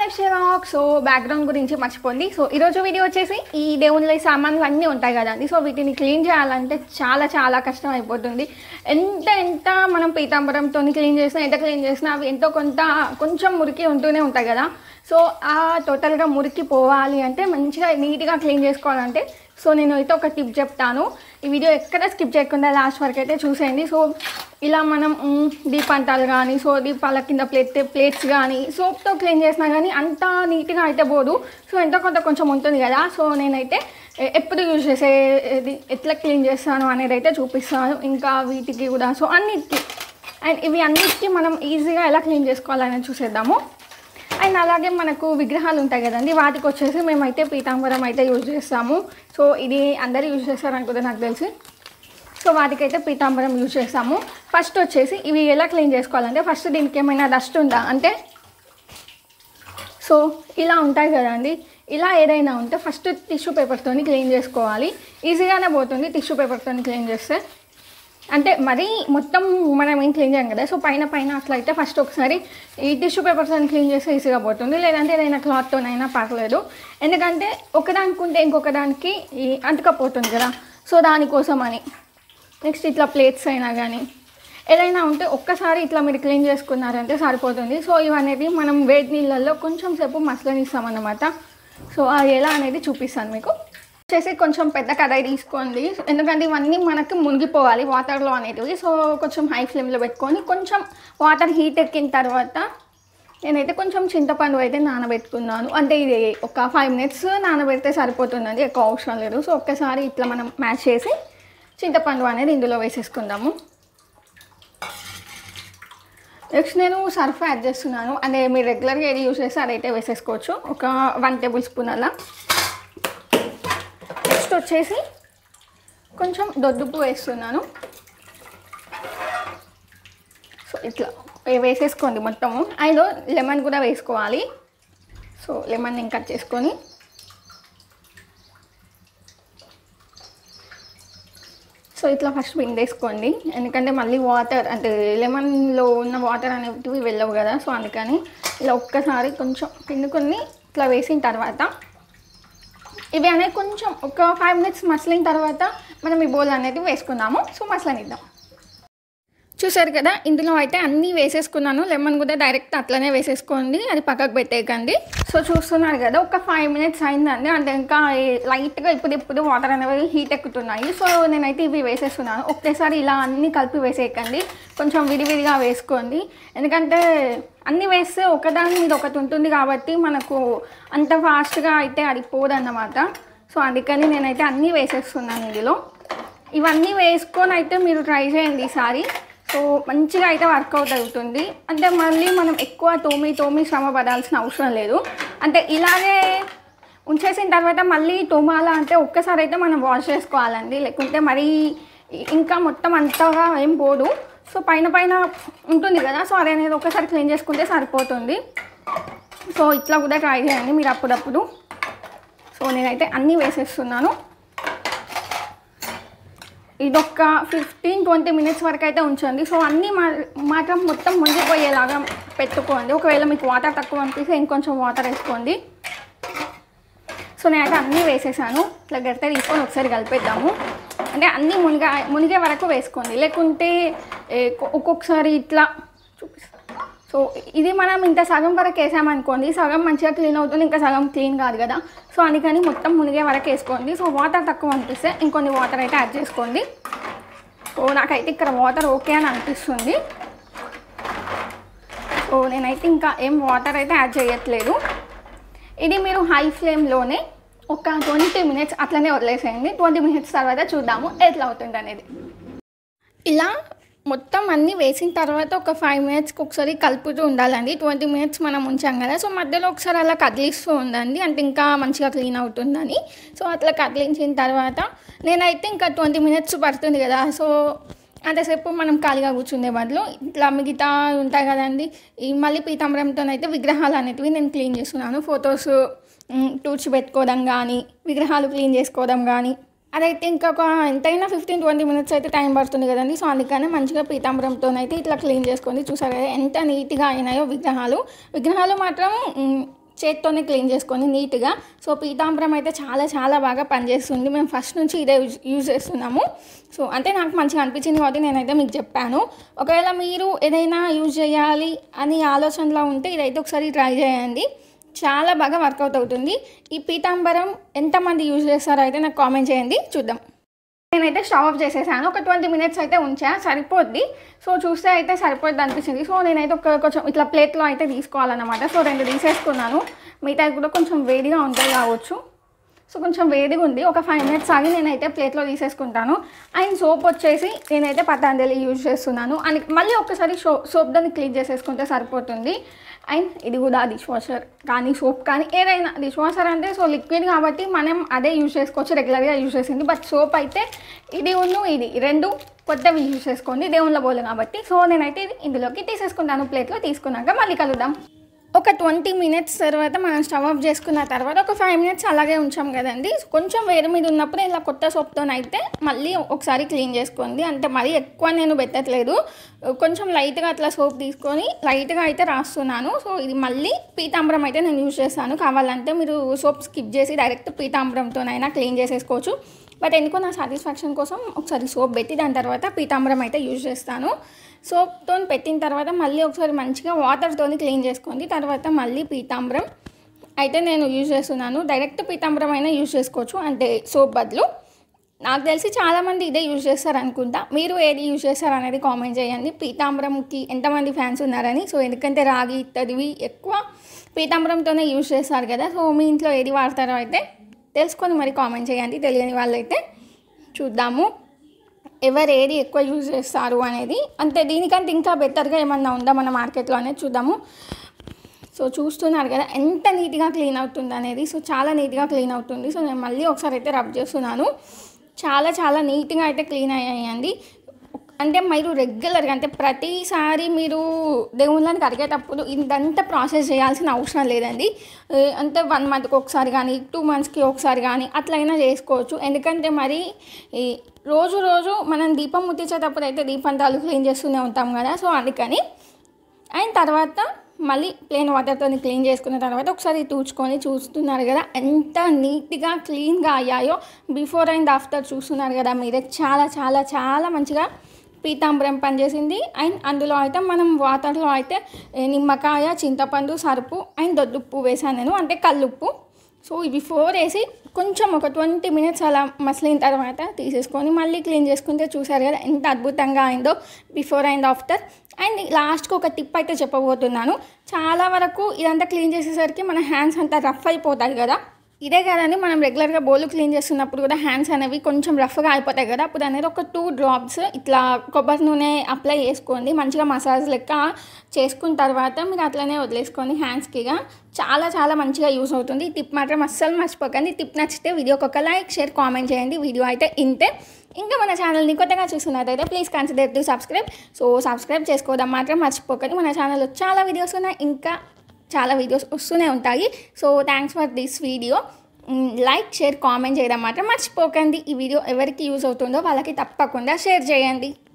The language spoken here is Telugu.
షెరాక్ సో బ్యాక్గ్రౌండ్ గురించి మర్చిపోండి సో ఈరోజు వీడియో వచ్చేసి ఈ దేవుళ్ళ సామాన్లు అన్నీ ఉంటాయి కదండి సో వీటిని క్లీన్ చేయాలంటే చాలా చాలా కష్టం అయిపోతుంది ఎంత ఎంత మనం పీతాంబరంతో క్లీన్ చేసినా ఎంత క్లీన్ చేసినా అవి ఎంతో కొంత కొంచెం మురికి ఉంటూనే ఉంటాయి కదా సో ఆ టోటల్గా మురికి పోవాలి అంటే మంచిగా నీట్గా క్లీన్ చేసుకోవాలంటే సో నేను అయితే ఒక టిప్ చెప్తాను ఈ వీడియో ఎక్కడ స్కిప్ చేయకుండా లాస్ట్ వరకు అయితే చూసేయండి సో ఇలా మనం మ్, దీపంటాలు కానీ సో దీపాల కింద ప్లేట్ ప్లేట్స్ కానీ సోప్తో క్లీన్ చేసినా కానీ అంత నీట్గా అయితే పోదు సో ఎంతో కొంత కొంచెం ఉంటుంది కదా సో నేనైతే ఎ- ఎప్పుడు యూజ్ చేసేది ఎట్లా క్లీన్ చేస్తాను అనేది అయితే చూపిస్తాను ఇంకా వీటికి కూడా సో అన్నిటికీ అండ్ ఇవి అన్నిటికీ మనం ఈజీగా ఎలా క్లీన్ చేసుకోవాలనేది చూసేద్దాము అండ్ అలాగే మనకు విగ్రహాలు ఉంటాయి కదండి వాటికి వచ్చేసి మేమైతే పీతాంబరం అయితే యూజ్ చేస్తాము సో ఇది అందరూ యూజ్ చేస్తారు అనుకుంటే నాకు తెలిసి సో వాటికైతే పీతాంబరం యూజ్ చేస్తాము ఫస్ట్ వచ్చేసి ఇవి ఎలా క్లీన్ చేసుకోవాలంటే ఫస్ట్ దీనికి ఏమైనా డస్ట్ ఉందా అంటే సో ఇలా ఉంటాయి కదండి ఇలా ఏదైనా ఉంటే ఫస్ట్ టిష్యూ పేపర్తో క్లీన్ చేసుకోవాలి ఈజీగానే పోతుంది టిష్యూ పేపర్తో క్లీన్ చేస్తే అంటే మరీ మొత్తం మనం ఏం క్లీన్ చేయం కదా సో పైన పైన అట్లా అయితే ఫస్ట్ ఒకసారి ఈ టిష్యూ పేపర్తో క్లీన్ చేస్తే ఈజీగా పోతుంది లేదంటే ఏదైనా క్లాత్తోనైనా పర్లేదు ఎందుకంటే ఒకదానికి ఉంటే ఇంకొక దానికి ఈ అంటుకపోతుంది కదా సో దానికోసం అని నెక్స్ట్ ఇట్లా ప్లేట్స్ అయినా కానీ ఏదైనా ఉంటే ఒక్కసారి ఇట్లా మీరు క్లీన్ చేసుకున్నారంటే సరిపోతుంది సో ఇవనేది మనం వేడి నీళ్ళల్లో కొంచెం సేపు మసలనిస్తామన్నమాట సో అది ఎలా అనేది చూపిస్తాను మీకు వచ్చేసి కొంచెం పెద్ద కడాయి తీసుకోండి ఎందుకంటే ఇవన్నీ మనకి మునిగిపోవాలి వాటర్లో అనేటివి సో కొంచెం హై ఫ్లేమ్లో పెట్టుకొని కొంచెం వాటర్ హీట్ ఎక్కిన తర్వాత నేనైతే కొంచెం చింతపండు అయితే నానబెట్టుకున్నాను అంటే ఇది ఒక ఫైవ్ మినిట్స్ నానబెడితే సరిపోతుందండి ఎక్కువ అవసరం లేదు సో ఒక్కసారి ఇట్లా మనం మ్యాచ్ చేసి చింతపండు అనేది ఇందులో వేసేసుకుందాము నెక్స్ట్ నేను సర్ఫ్ యాడ్ చేస్తున్నాను అంటే మీరు రెగ్యులర్గా ఏది యూస్ చేస్తే అదైతే వేసేసుకోవచ్చు ఒక వన్ టేబుల్ స్పూన్ అలా నెక్స్ట్ వచ్చేసి కొంచెం దొడ్డుప్పు వేస్తున్నాను సో ఇట్లా వే- వేసేసుకోండి మొత్తము అందులో లెమన్ కూడా వేసుకోవాలి సో లెమన్ నేను కట్ చేసుకొని సో ఇట్లా ఫస్ట్ పిండేసుకోండి ఎందుకంటే మళ్ళీ వాటర్ అంటే లెమన్లో ఉన్న వాటర్ అనేటివి వెళ్ళవు కదా సో అందుకని ఇలా ఒక్కసారి కొంచెం పిండుకొని ఇట్లా వేసిన తర్వాత ఇవి అనేది కొంచెం ఒక ఫైవ్ మినిట్స్ మసలిన తర్వాత మనం ఈ బౌల్ అనేది వేసుకుందాము సో మసలనిద్దాం చూసారు కదా ఇందులో అయితే అన్నీ వేసేసుకున్నాను లెమన్ కూడా డైరెక్ట్ అట్లనే వేసేసుకోండి అది పక్కకు పెట్టేయకండి సో చూస్తున్నారు కదా ఒక ఫైవ్ మినిట్స్ అయిందండి అంటే ఇంకా లైట్గా ఇప్పుడు ఇప్పుడు వాటర్ అనేవి హీట్ ఎక్కుతున్నాయి సో నేనైతే ఇవి వేసేస్తున్నాను ఒకేసారి ఇలా అన్నీ కలిపి వేసేయకండి కొంచెం విడివిడిగా వేసుకోండి ఎందుకంటే అన్నీ వేస్తే ఒకదాని మీద ఒకటి ఉంటుంది కాబట్టి మనకు అంత ఫాస్ట్గా అయితే అది పోదన్నమాట సో అందుకని నేనైతే అన్నీ వేసేస్తున్నాను ఇందులో ఇవన్నీ వేసుకొని అయితే మీరు ట్రై చేయండి ఈసారి సో మంచిగా అయితే వర్కౌట్ అవుతుంది అంటే మళ్ళీ మనం ఎక్కువ తోమి తోమి శ్రమ పడాల్సిన అవసరం లేదు అంటే ఇలాగే ఉంచేసిన తర్వాత మళ్ళీ తోమాలా అంటే ఒక్కసారి అయితే మనం వాష్ చేసుకోవాలండి లేకుంటే మరీ ఇంకా మొత్తం అంతగా ఏం పోదు సో పైన పైన ఉంటుంది కదా సో అది అనేది ఒకసారి క్లీన్ చేసుకుంటే సరిపోతుంది సో ఇట్లా కూడా ట్రై చేయండి మీరు అప్పుడప్పుడు సో నేనైతే అన్నీ వేసేస్తున్నాను ఇదొక ఫిఫ్టీన్ ట్వంటీ మినిట్స్ వరకు అయితే ఉంచండి సో అన్నీ మా మాత్రం మొత్తం మునిగిపోయేలాగా పెట్టుకోండి ఒకవేళ మీకు వాటర్ తక్కువ అనిపిస్తే ఇంకొంచెం వాటర్ వేసుకోండి సో నేనైతే అన్నీ వేసేసాను ఇట్లా గడితే తీసుకొని ఒకసారి కలిపేద్దాము అంటే అన్నీ మునిగా మునిగే వరకు వేసుకోండి లేకుంటే ఏ, ఒక్కొక్కసారి ఇట్లా చూపిస్తాను సో ఇది మనం ఇంత సగం వరకు వేసామనుకోండి సగం మంచిగా క్లీన్ అవుతుంది ఇంకా సగం క్లీన్ కాదు కదా సో అందుకని మొత్తం మునిగే వరకు వేసుకోండి సో వాటర్ తక్కువ అనిపిస్తే ఇంకొన్ని వాటర్ అయితే యాడ్ చేసుకోండి సో నాకైతే ఇక్కడ వాటర్ ఓకే అని అనిపిస్తుంది సో నేనైతే ఇంకా ఏం వాటర్ అయితే యాడ్ చేయట్లేదు ఇది మీరు హై ఫ్లేమ్లోనే ఒక ట్వంటీ మినిట్స్ అట్లనే వదిలేసేయండి ట్వంటీ మినిట్స్ తర్వాత చూద్దాము ఎట్లా అవుతుంది అనేది ఇలా మొత్తం అన్నీ వేసిన తర్వాత ఒక ఫైవ్ మినిట్స్కి ఒకసారి కలుపుతూ ఉండాలండి ట్వంటీ మినిట్స్ మనం ఉంచాం కదా సో మధ్యలో ఒకసారి అలా కదిలిస్తూ ఉండండి అంటే ఇంకా మంచిగా క్లీన్ అవుతుందని సో అట్లా కదిలించిన తర్వాత నేనైతే ఇంకా ట్వంటీ మినిట్స్ పడుతుంది కదా సో అంతసేపు మనం ఖాళీగా కూర్చునే బదులు ఇట్లా మిగతా ఉంటాయి కదండి ఈ మళ్ళీ పీతాంబరంతో అయితే విగ్రహాలు అనేటివి నేను క్లీన్ చేస్తున్నాను ఫొటోస్ టూర్చి పెట్టుకోవడం కానీ విగ్రహాలు క్లీన్ చేసుకోవడం కానీ అదైతే ఇంకొక ఎంతైనా ఫిఫ్టీన్ ట్వంటీ మినిట్స్ అయితే టైం పడుతుంది కదండి సో అందుకనే మంచిగా పీతాంబరంతో అయితే ఇట్లా క్లీన్ చేసుకోండి చూసారు కదా ఎంత నీట్గా అయినాయో విగ్రహాలు విగ్రహాలు మాత్రం మ్, చేత్తోనే క్లీన్ చేసుకొని నీట్గా సో పీతాంబరం అయితే చాలా చాలా బాగా పనిచేస్తుంది మేము ఫస్ట్ నుంచి ఇదే యూజ్ యూజ్ చేస్తున్నాము సో అంటే నాకు మంచిగా అనిపించింది కాబట్టి నేనైతే మీకు చెప్పాను ఒకవేళ మీరు ఏదైనా యూజ్ చేయాలి అని ఆలోచనలో ఉంటే ఇదైతే ఒకసారి ట్రై చేయండి చాలా బాగా వర్కౌట్ అవుతుంది ఈ పీతాంబరం ఎంతమంది యూజ్ చేస్తారో అయితే నాకు కామెంట్ చేయండి చూద్దాం నేనైతే స్టవ్ ఆఫ్ చేసేసాను ఒక ట్వంటీ మినిట్స్ అయితే ఉంచా సరిపోద్ది సో చూస్తే అయితే సరిపోద్ది అనిపించింది సో నేనైతే ఒక కొంచెం ఇట్లా ప్లేట్లో అయితే తీసుకోవాలన్నమాట సో రెండు తీసేసుకున్నాను మిగతా కూడా కొంచెం వేడిగా ఉంటాయి కావచ్చు సో కొంచెం వేడిగా ఉంది ఒక ఫైవ్ మినిట్స్ ఆగి నేనైతే ప్లేట్లో తీసేసుకుంటాను అండ్ సోప్ వచ్చేసి నేనైతే పతాంజలి యూజ్ చేస్తున్నాను అండ్ మళ్ళీ ఒక్కసారి షో సోప్ దాన్ని క్లీన్ చేసేసుకుంటే సరిపోతుంది అండ్ ఇది కూడా డిష్ వాషర్ కానీ సోప్ కానీ ఏదైనా డిష్ వాషర్ అంటే సో లిక్విడ్ కాబట్టి మనం అదే యూజ్ చేసుకోవచ్చు రెగ్యులర్గా యూజ్ చేసింది బట్ సోప్ అయితే ఇది ఉన్ను ఇది రెండు కొత్తవి యూజ్ చేసుకోండి దేవుళ్ళ బోలు కాబట్టి సో నేనైతే ఇది ఇందులోకి తీసేసుకుంటాను ప్లేట్లో తీసుకున్నాక మళ్ళీ కలుద్దాం ఒక ట్వంటీ మినిట్స్ తర్వాత మనం స్టవ్ ఆఫ్ చేసుకున్న తర్వాత ఒక ఫైవ్ మినిట్స్ అలాగే ఉంచాం కదండి కొంచెం వేడి మీద ఉన్నప్పుడు ఇలా కొత్త సోప్తోనైతే మళ్ళీ ఒకసారి క్లీన్ చేసుకోండి అంటే మరీ ఎక్కువ నేను పెట్టట్లేదు కొంచెం లైట్గా అట్లా సోప్ తీసుకొని లైట్గా అయితే రాస్తున్నాను సో ఇది మళ్ళీ పీతాంబరం అయితే నేను యూజ్ చేస్తాను కావాలంటే మీరు సోప్ స్కిప్ చేసి డైరెక్ట్ పీతాంబరంతోనైనా క్లీన్ చేసేసుకోవచ్చు బట్ ఎందుకో నా సాటిస్ఫాక్షన్ కోసం ఒకసారి సోప్ పెట్టి దాని తర్వాత పీతాంబరం అయితే యూజ్ చేస్తాను సోప్తో పెట్టిన తర్వాత మళ్ళీ ఒకసారి మంచిగా వాటర్తో క్లీన్ చేసుకోండి తర్వాత మళ్ళీ పీతాంబరం అయితే నేను యూజ్ చేస్తున్నాను డైరెక్ట్ పీతాంబరం అయినా యూజ్ చేసుకోవచ్చు అంటే సోప్ బదులు నాకు తెలిసి చాలామంది ఇదే యూజ్ చేస్తారు అనుకుంటా మీరు ఏది యూజ్ చేస్తారు అనేది కామెంట్ చేయండి పీతాంబరంకి ఎంతమంది ఫ్యాన్స్ ఉన్నారని సో ఎందుకంటే రాగి ఇత్తడివి ఎక్కువ పీతాంబరంతోనే యూజ్ చేస్తారు కదా సో మీ ఇంట్లో ఏది వాడతారో అయితే తెలుసుకొని మరి కామెంట్ చేయండి తెలియని వాళ్ళైతే చూద్దాము ఎవరు ఏది ఎక్కువ యూజ్ చేస్తారు అనేది అంటే దీనికంటే ఇంకా బెటర్గా ఏమన్నా ఉందా మన మార్కెట్లో అనేది చూద్దాము సో చూస్తున్నారు కదా ఎంత నీట్గా క్లీన్ అవుతుంది అనేది సో చాలా నీట్గా క్లీన్ అవుతుంది సో నేను మళ్ళీ ఒకసారి అయితే రబ్ చేస్తున్నాను చాలా చాలా నీట్గా అయితే క్లీన్ అయ్యాయండి అంటే మీరు రెగ్యులర్గా అంటే ప్రతిసారి మీరు దేవుళ్ళని కడిగేటప్పుడు ఇదంతా ప్రాసెస్ చేయాల్సిన అవసరం లేదండి ఏ, అంటే వన్ మంత్కి ఒకసారి కానీ టూ మంత్స్కి ఒకసారి కానీ అట్లయినా చేసుకోవచ్చు ఎందుకంటే మరి ఈ రోజు రోజు మనం దీపం ముట్టించేటప్పుడు అయితే దీపంతాలు క్లీన్ చేస్తూనే ఉంటాం కదా సో అందుకని అండ్ తర్వాత మళ్ళీ ప్లెయిన్ వాటర్తో క్లీన్ చేసుకున్న తర్వాత ఒకసారి తూచుకొని చూస్తున్నారు కదా ఎంత నీట్గా క్లీన్గా అయ్యాయో బిఫోర్ అండ్ ఆఫ్టర్ చూస్తున్నారు కదా మీరే చాలా చాలా చాలా మంచిగా పీతాంబరం పనిచేసింది అండ్ అందులో అయితే మనం వాటర్లో అయితే ఏ, నిమ్మకాయ చింతపండు సరుపు అండ్ దొడ్డుప్పు వేసాను నేను అంటే కల్లుప్పు సో ఇవి ఫోర్ వేసి కొంచెం ఒక ట్వంటీ మినిట్స్ అలా మసిలిన తర్వాత తీసేసుకొని మళ్ళీ క్లీన్ చేసుకుంటే చూసారు కదా ఎంత అద్భుతంగా అయిందో బిఫోర్ అండ్ ఆఫ్టర్ అండ్ లాస్ట్కి ఒక టిప్ అయితే చెప్పబోతున్నాను చాలా వరకు ఇదంతా క్లీన్ చేసేసరికి మన హ్యాండ్స్ అంతా రఫ్ అయిపోతాయి కదా ఇదే కదండి మనం రెగ్యులర్గా బోలు క్లీన్ చేస్తున్నప్పుడు కూడా హ్యాండ్స్ అనేవి కొంచెం రఫ్గా అయిపోతాయి కదా అప్పుడు అనేది ఒక టూ డ్రాప్స్ ఇట్లా కొబ్బరి నూనె అప్లై చేసుకోండి మంచిగా మసాజ్ లెక్క చేసుకున్న తర్వాత మీరు అట్లనే వదిలేసుకోండి హ్యాండ్స్కిగా చాలా చాలా మంచిగా యూస్ అవుతుంది ఈ టిప్ మాత్రం అస్సలు మర్చిపోకండి టిప్ నచ్చితే వీడియోకి ఒక లైక్ షేర్ కామెంట్ చేయండి వీడియో అయితే ఇంతే ఇంకా మన ఛానల్ని కొత్తగా చూస్తున్నట్టయితే please consider to subscribe so subscribe చేసుకోవడం మాత్రం మర్చిపోకండి మన ఛానల్లో చాలా వీడియోస్ ఉన్నాయి ఇంకా చాలా వీడియోస్ వస్తూనే ఉంటాయి so thanks for this video like share comment చేయడం మాత్రం మర్చిపోకండి ఈ వీడియో ఎవరికి యూజ్ అవుతుందో వాళ్ళకి తప్పకుండా షేర్ చేయండి